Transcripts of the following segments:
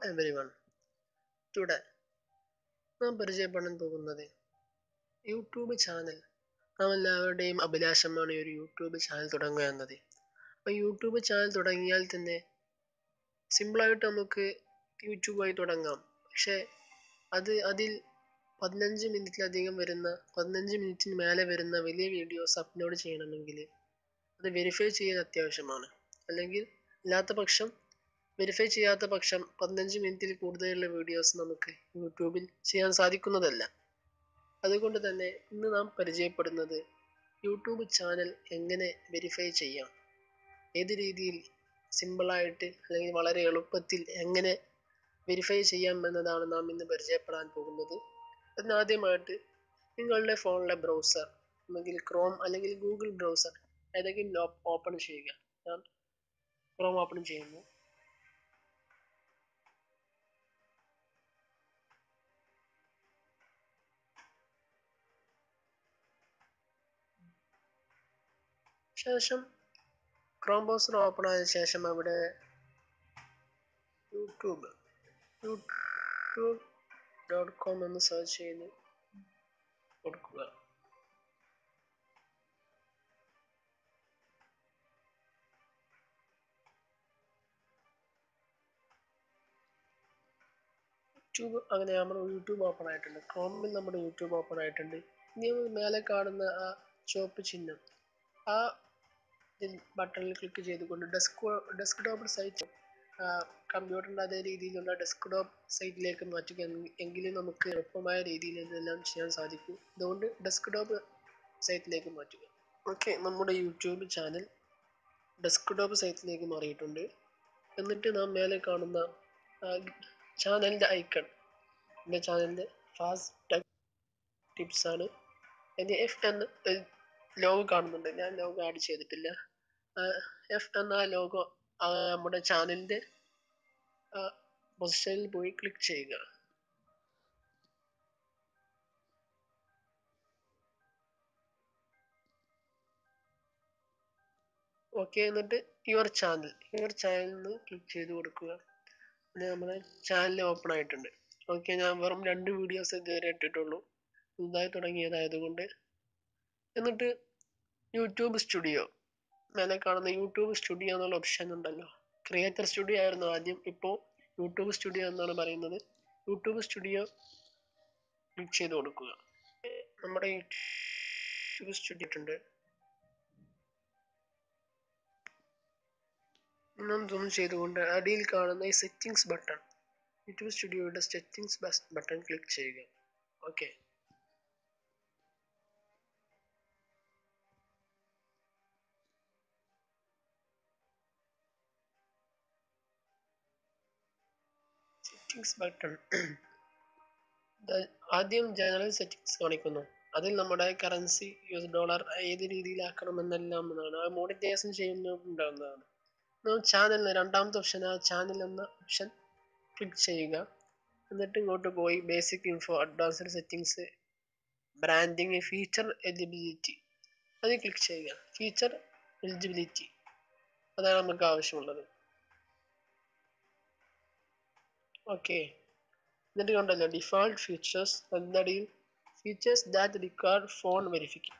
every one today നാം പരിചയപ്പെടാൻ പോകുന്നത് യൂട്യൂബ് ചാനൽ നാം എല്ലാവരുടെയും അഭിലാഷമാണ് ഒരു യൂട്യൂബ് ചാനൽ തുടങ്ങുക എന്നത് അപ്പോൾ യൂട്യൂബ് ചാനൽ തുടങ്ങിയാൽ തന്നെ സിമ്പിളായിട്ട് നമുക്ക് യൂട്യൂബായി തുടങ്ങാം പക്ഷേ അത് അതിൽ പതിനഞ്ച് മിനിറ്റിലധികം വരുന്ന പതിനഞ്ച് മിനിറ്റിന് മേലെ വരുന്ന വലിയ വീഡിയോസ് അപ്ലോഡ് ചെയ്യണമെങ്കിൽ അത് വെരിഫൈ ചെയ്യാൻ അത്യാവശ്യമാണ് അല്ലെങ്കിൽ അല്ലാത്ത പക്ഷം വെരിഫൈ ചെയ്യാത്ത പക്ഷം പതിനഞ്ച് മിനിറ്റിൽ കൂടുതലുള്ള വീഡിയോസ് നമുക്ക് യൂട്യൂബിൽ ചെയ്യാൻ സാധിക്കുന്നതല്ല അതുകൊണ്ട് തന്നെ ഇന്ന് നാം പരിചയപ്പെടുന്നത് യൂട്യൂബ് ചാനൽ എങ്ങനെ വെരിഫൈ ചെയ്യാം ഏത് രീതിയിൽ സിമ്പിളായിട്ട് അല്ലെങ്കിൽ വളരെ എളുപ്പത്തിൽ എങ്ങനെ വെരിഫൈ ചെയ്യാം എന്നതാണ് നാം ഇന്ന് പരിചയപ്പെടാൻ പോകുന്നത് അതിനാദ്യമായിട്ട് നിങ്ങളുടെ ഫോണിലെ ബ്രൗസർ അല്ലെങ്കിൽ ക്രോം അല്ലെങ്കിൽ ഗൂഗിൾ ബ്രൗസർ ഏതെങ്കിലും ഓപ്പൺ ചെയ്യുക ഞാൻ ക്രോം ഓപ്പൺ ചെയ്യുന്നു ശേഷം ക്രോം ബ്രൗസർ ഓപ്പൺ ആയ ശേഷം അവിടെ യൂട്യൂബ് യൂട്യൂബ് ഡോട്ട് കോം എന്ന് സെർച്ച് ചെയ്ത് കൊടുക്കുക യൂട്യൂബ് അങ്ങനെ നമ്മൾ യൂട്യൂബ് ഓപ്പൺ ആയിട്ടുണ്ട് ക്രോമിൽ നമ്മുടെ യൂട്യൂബ് ഓപ്പൺ ആയിട്ടുണ്ട് ഇനി മേലെ കാണുന്ന ആ ചുവപ്പ് ചിഹ്നം ആ ബട്ടണിൽ ക്ലിക്ക് ചെയ്തുകൊണ്ട് ഡെസ്ക് ഡെസ്ക് ടോപ്പ് സൈറ്റ് കമ്പ്യൂട്ടറിൻ്റെ അതേ രീതിയിലുള്ള ഡെസ്ക് ടോപ്പ് സൈറ്റിലേക്ക് മാറ്റുക എങ്കിലും നമുക്ക് എളുപ്പമായ രീതിയിൽ ഇതെല്ലാം ചെയ്യാൻ സാധിക്കും അതുകൊണ്ട് ഡെസ്ക് ടോപ്പ് സൈറ്റിലേക്ക് മാറ്റുക ഓക്കെ നമ്മുടെ യൂട്യൂബ് ചാനൽ ഡെസ്ക് ടോപ്പ് സൈറ്റിലേക്ക് മാറിയിട്ടുണ്ട് എന്നിട്ട് നാം മേലെ കാണുന്ന ചാനലിൻ്റെ ഐക്കൺ എൻ്റെ ചാനലിൻ്റെ ഫാസ്റ്റ് ടെക് ടിപ്സ് ആണ് എൻ്റെ എഫ് എന്ന ലോഗോ കാണുന്നുണ്ട് ഞാൻ ലോഗോ ആഡ് ചെയ്തിട്ടില്ല എഫ് എന്ന ലോഗോ നമ്മുടെ ചാനലിൻ്റെ പൊസിഷനിൽ പോയി ക്ലിക്ക് ചെയ്യുക ഓക്കെ എന്നിട്ട് യുവർ ചാനൽ യുവർ ചാനലിൽ നിന്ന് ക്ലിക്ക് ചെയ്ത് കൊടുക്കുക പിന്നെ നമ്മുടെ ചാനൽ ഓപ്പൺ ആയിട്ടുണ്ട് ഓക്കെ ഞാൻ വെറും രണ്ട് വീഡിയോസ് ഇതുവരെ ഇട്ടിട്ടുള്ളൂ പുതുതായി തുടങ്ങിയതായതുകൊണ്ട് എന്നിട്ട് യൂട്യൂബ് സ്റ്റുഡിയോ മേലെ കാണുന്ന യൂട്യൂബ് സ്റ്റുഡിയോ എന്നുള്ള ഓപ്ഷൻ ഉണ്ടല്ലോ ക്രിയേറ്റർ സ്റ്റുഡിയോ ആയിരുന്നു ആദ്യം ഇപ്പോൾ യൂട്യൂബ് സ്റ്റുഡിയോ എന്നാണ് പറയുന്നത് യൂട്യൂബ് സ്റ്റുഡിയോ ക്ലിക്ക് ചെയ്ത് കൊടുക്കുക നമ്മുടെ യൂട്യൂബ് സ്റ്റുഡിയോ ഉണ്ട് ഇന്നും സൂം ചെയ്തുകൊണ്ട് അടിയിൽ കാണുന്ന ഈ സെറ്റിംഗ്സ് ബട്ടൺ യൂട്യൂബ് സ്റ്റുഡിയോയുടെ സെറ്റിംഗ്സ് ബട്ടൺ ക്ലിക്ക് ചെയ്യുക ഓക്കെ സെറ്റിംഗ്സ് ബട്ടൺ ആദ്യം ജനറൽ സെറ്റിംഗ്സ് കാണിക്കുന്നു അതിൽ നമ്മുടെ കറൻസി യു എസ് ഡോളർ ഏത് രീതിയിലാക്കണമെന്നെല്ലാം ആ മോണിറ്റൈസേഷൻ ചെയ്യുന്നുണ്ടാകുന്നതാണ് നാം ചാനൽ രണ്ടാമത്തെ ഓപ്ഷൻ ആ ചാനൽ എന്ന ഓപ്ഷൻ ക്ലിക്ക് ചെയ്യുക എന്നിട്ട് ഇങ്ങോട്ട് പോയി basic info advanced settings branding feature eligibility അത് ക്ലിക്ക് ചെയ്യുക ഫീച്ചർ എലിജിബിലിറ്റി അതാണ് നമുക്ക് ആവശ്യമുള്ളത് ഓക്കെ എന്നിട്ട് കണ്ടല്ലോ ഡിഫാൾട്ട് ഫീച്ചേഴ്സ് എന്നടിയിൽ features that require phone verification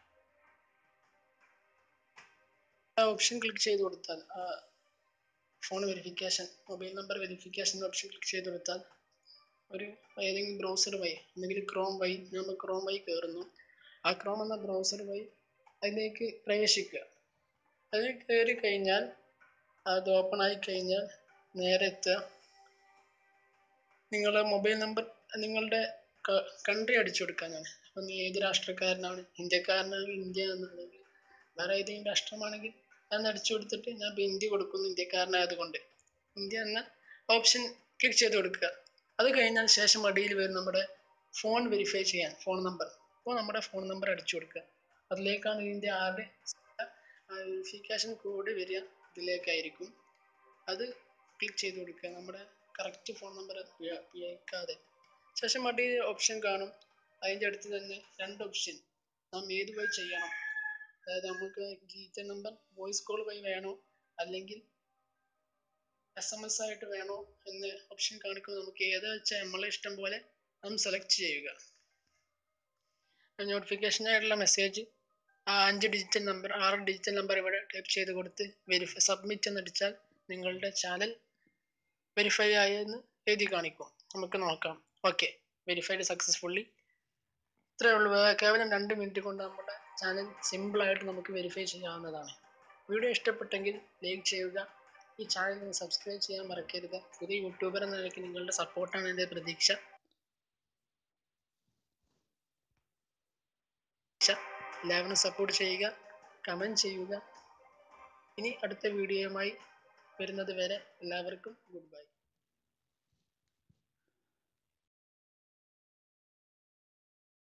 ആ ഓപ്ഷൻ ക്ലിക്ക് ചെയ്ത് കൊടുത്താൽ phone verification mobile number verification option click ചെയ്ത് കൊടുത്താൽ ഒരു ഏതെങ്കിലും ബ്രൗസർ വഴി അല്ലെങ്കിൽ ക്രോം വഴി നമ്മൾ ക്രോം വഴി കയറുന്നു ആ ക്രോം എന്ന ബ്രൗസർ വഴി അതിലേക്ക് പ്രവേശിക്കുക അതിൽ കയറി കഴിഞ്ഞാൽ അത് ഓപ്പൺ ആയി കഴിഞ്ഞാൽ നേരെ എത്തുക നിങ്ങളുടെ മൊബൈൽ നമ്പർ നിങ്ങളുടെ കൺട്രി അടിച്ചു കൊടുക്കാനാണ് അപ്പം നീ ഏത് രാഷ്ട്രക്കാരനാണ് ഇന്ത്യക്കാരനാണെങ്കിൽ ഇന്ത്യ എന്നുണ്ടെങ്കിൽ വേറെ ഏതെങ്കിലും രാഷ്ട്രമാണെങ്കിൽ ഞാൻ അടിച്ചു കൊടുത്തിട്ട് ഞാൻ ഇപ്പോൾ ഇന്ത്യ കൊടുക്കുന്നു ഇന്ത്യക്കാരനായതുകൊണ്ട് ഇന്ത്യ എന്ന ഓപ്ഷൻ ക്ലിക്ക് ചെയ്ത് കൊടുക്കുക അത് കഴിഞ്ഞാൽ ശേഷം അടിയിൽ വരും നമ്മുടെ ഫോൺ വെരിഫൈ ചെയ്യാൻ ഫോൺ നമ്പർ അപ്പോൾ നമ്മുടെ ഫോൺ നമ്പർ അടിച്ചു കൊടുക്കുക അതിലേക്കാണ് ഇതിൻ്റെ ആരുടെ വെരിഫിക്കേഷൻ കോഡ് വരിക ഇതിലേക്കായിരിക്കും അത് ക്ലിക്ക് ചെയ്ത് കൊടുക്കുക നമ്മുടെ കറക്റ്റ് ഫോൺ നമ്പർ ഉപയോഗിക്കാതെ ശേഷം അടിയിൽ ഓപ്ഷൻ കാണും അതിൻ്റെ അടുത്ത് തന്നെ രണ്ട് ഓപ്ഷൻ നാം ഏത് വഴി ചെയ്യണം അതായത് നമുക്ക് ജിറ്റർ നമ്പർ വോയിസ് കോൾ വഴി വേണോ അല്ലെങ്കിൽ എസ് എം എസ് ആയിട്ട് വേണോ എന്ന് ഓപ്ഷൻ കാണിക്കുന്നത് നമുക്ക് ഏതാ വെച്ചാൽ നമ്മളെ ഇഷ്ടം പോലെ നാം സെലക്ട് ചെയ്യുക നോട്ടിഫിക്കേഷൻ ആയിട്ടുള്ള മെസ്സേജ് ആ അഞ്ച് ഡിജിറ്റൽ നമ്പർ ആറ് ഡിജിറ്റൽ നമ്പർ ഇവിടെ ടൈപ്പ് ചെയ്ത് കൊടുത്ത് വെരിഫൈ സബ്മിറ്റ് എന്നടിച്ചാൽ നിങ്ങളുടെ ചാനൽ വെരിഫൈ ആയെന്ന് എഴുതി കാണിക്കും നമുക്ക് നോക്കാം ഓക്കെ വെരിഫൈഡ് സക്സസ്ഫുള്ളി ഇത്രയേ ഉള്ളൂ വേ- കേവലം രണ്ട് മിനിറ്റ് കൊണ്ട് നമ്മുടെ ചാനൽ സിമ്പിളായിട്ട് നമുക്ക് വെരിഫൈ ചെയ്യാവുന്നതാണ് വീഡിയോ ഇഷ്ടപ്പെട്ടെങ്കിൽ ലൈക്ക് ചെയ്യുക ഈ ചാനൽ നിങ്ങൾ സബ്സ്ക്രൈബ് ചെയ്യാൻ മറക്കരുത് പുതിയ യൂട്യൂബർ എന്ന നിലയ്ക്ക് നിങ്ങളുടെ സപ്പോർട്ടാണ് എൻ്റെ പ്രതീക്ഷ എല്ലാവരും സപ്പോർട്ട് ചെയ്യുക കമൻറ്റ് ചെയ്യുക ഇനി അടുത്ത വീഡിയോയുമായി വരുന്നത് വരെ എല്ലാവർക്കും ഗുഡ് ബൈ